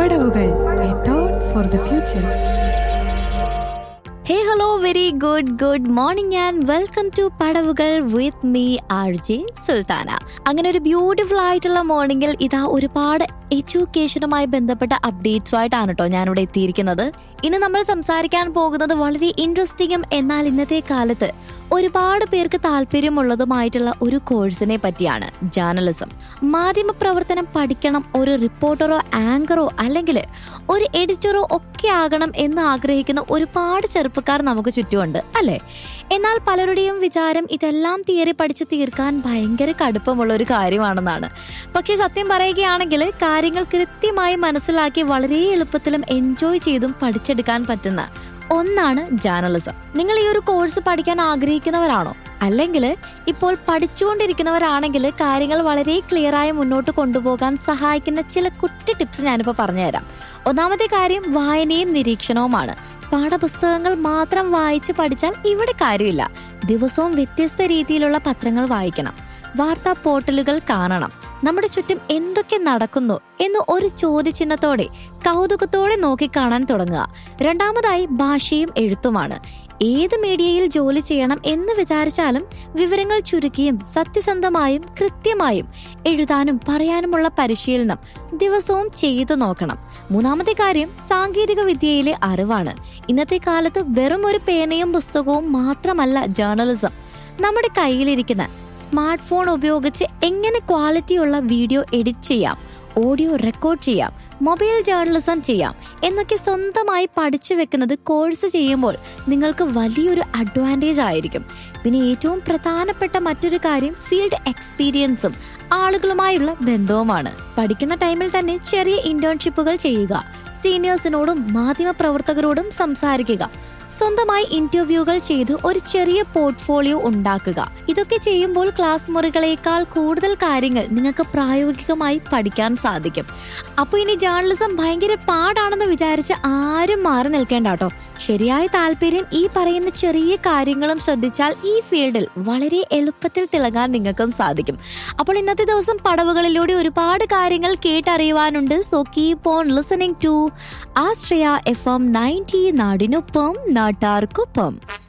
പടവുകൾ a thought for the future hey hello very good good morning and welcome to Padavukal with me R J Sultana അങ്ങനെ ഒരു beautiful ആയിട്ടുള്ള മോർണിംഗിൽ ഇതാ ഒരുപാട് എഡ്യൂക്കേഷനുമായി ബന്ധപ്പെട്ട അപ്ഡേറ്റ്സുമായിട്ടാണ് കേട്ടോ ഞാനിവിടെ എത്തിയിരിക്കുന്നത് ഇന്ന് നമ്മൾ സംസാരിക്കാൻ പോകുന്നത് വളരെ ഇൻട്രസ്റ്റിംഗും എന്നാൽ ഇന്നത്തെ കാലത്ത് ഒരുപാട് പേർക്ക് താല്പര്യമുള്ളതുമായിട്ടുള്ള ഒരു കോഴ്സിനെ പറ്റിയാണ് ജേർണലിസം മാധ്യമ പ്രവർത്തനം പഠിക്കണം ഒരു റിപ്പോർട്ടറോ ആങ്കറോ അല്ലെങ്കിൽ ഒരു എഡിറ്ററോ ഒക്കെ ആകണം എന്ന് ആഗ്രഹിക്കുന്ന ഒരുപാട് ചെറുപ്പക്കാർ നമുക്ക് ചുറ്റുമുണ്ട് അല്ലേ എന്നാൽ പലരുടെയും വിചാരം ഇതെല്ലാം തിയറി പഠിച്ച് തീർക്കാൻ ഭയങ്കര കടുപ്പമുള്ള ഒരു കാര്യമാണെന്നാണ് പക്ഷെ സത്യം പറയുകയാണെങ്കിൽ കാര്യങ്ങൾ കൃത്യമായി മനസ്സിലാക്കി വളരെ എളുപ്പത്തിലും എൻജോയ് ചെയ്തും പഠിച്ചെടുക്കാൻ പറ്റുന്ന ഒന്നാണ് ജേർണലിസം നിങ്ങൾ ഈ ഒരു കോഴ്സ് പഠിക്കാൻ ആഗ്രഹിക്കുന്നവരാണോ അല്ലെങ്കിൽ ഇപ്പോൾ പഠിച്ചുകൊണ്ടിരിക്കുന്നവരാണെങ്കിൽ കാര്യങ്ങൾ വളരെ ക്ലിയർ ആയി മുന്നോട്ട് കൊണ്ടുപോകാൻ സഹായിക്കുന്ന ചില കുട്ടി ടിപ്സ് ഞാനിപ്പോൾ പറഞ്ഞുതരാം ഒന്നാമത്തെ കാര്യം വായനയും നിരീക്ഷണവുമാണ് പാഠപുസ്തകങ്ങൾ മാത്രം വായിച്ച് പഠിച്ചാൽ ഇവിടെ കാര്യമില്ല ദിവസവും വ്യത്യസ്ത രീതിയിലുള്ള പത്രങ്ങൾ വായിക്കണം വാർത്താ പോർട്ടലുകൾ കാണണം നമ്മുടെ ചുറ്റും എന്തൊക്കെ നടക്കുന്നു എന്ന് ഒരു ചോദ്യചിഹ്നത്തോടെ കൗതുകത്തോടെ നോക്കിക്കാണാൻ തുടങ്ങുക രണ്ടാമതായി ഭാഷയും എഴുത്തുമാണ് ഏത് മീഡിയയിൽ ജോലി ചെയ്യണം എന്ന് വിചാരിച്ചാലും വിവരങ്ങൾ ചുരുക്കിയും സത്യസന്ധമായും കൃത്യമായും എഴുതാനും പറയാനുമുള്ള പരിശീലനം ദിവസവും ചെയ്തു നോക്കണം മൂന്നാമത്തെ കാര്യം സാങ്കേതിക വിദ്യയിലെ അറിവാണ് ഇന്നത്തെ കാലത്ത് വെറും ഒരു പേനയും പുസ്തകവും മാത്രമല്ല ജേർണലിസം നമ്മുടെ കയ്യിലിരിക്കുന്ന സ്മാർട്ട് ഫോൺ ഉപയോഗിച്ച് എങ്ങനെ ക്വാളിറ്റിയുള്ള വീഡിയോ എഡിറ്റ് ചെയ്യാം ഓഡിയോ റെക്കോർഡ് ചെയ്യാം മൊബൈൽ ജേർണലിസം ചെയ്യാം എന്നൊക്കെ സ്വന്തമായി പഠിച്ചു വെക്കുന്നത് കോഴ്സ് ചെയ്യുമ്പോൾ നിങ്ങൾക്ക് വലിയൊരു അഡ്വാൻറ്റേജ് ആയിരിക്കും പിന്നെ ഏറ്റവും പ്രധാനപ്പെട്ട മറ്റൊരു കാര്യം ഫീൽഡ് എക്സ്പീരിയൻസും ആളുകളുമായുള്ള ബന്ധവുമാണ് പഠിക്കുന്ന ടൈമിൽ തന്നെ ചെറിയ ഇന്റേൺഷിപ്പുകൾ ചെയ്യുക സീനിയേഴ്സിനോടും മാധ്യമ പ്രവർത്തകരോടും സംസാരിക്കുക സ്വന്തമായി ഇന്റർവ്യൂകൾ ചെയ്ത് ഒരു ചെറിയ പോർട്ട്ഫോളിയോ ഉണ്ടാക്കുക ഇതൊക്കെ ചെയ്യുമ്പോൾ ക്ലാസ് മുറികളേക്കാൾ കൂടുതൽ കാര്യങ്ങൾ നിങ്ങൾക്ക് പ്രായോഗികമായി പഠിക്കാൻ സാധിക്കും അപ്പോൾ ഇനി ജേർണലിസം ഭയങ്കര പാടാണെന്ന് വിചാരിച്ച് ആരും മാറി നിൽക്കേണ്ട കേട്ടോ ശരിയായ താല്പര്യം ഈ പറയുന്ന ചെറിയ കാര്യങ്ങളും ശ്രദ്ധിച്ചാൽ ഈ ഫീൽഡിൽ വളരെ എളുപ്പത്തിൽ തിളങ്ങാൻ നിങ്ങൾക്കും സാധിക്കും അപ്പോൾ ഇന്നത്തെ ദിവസം പടവുകളിലൂടെ ഒരുപാട് കാര്യങ്ങൾ കേട്ടറിയുവാനുണ്ട് so keep on listening to Ashraya F M ninety നാടിനൊപ്പം നാട്ടാർക്കൊപ്പം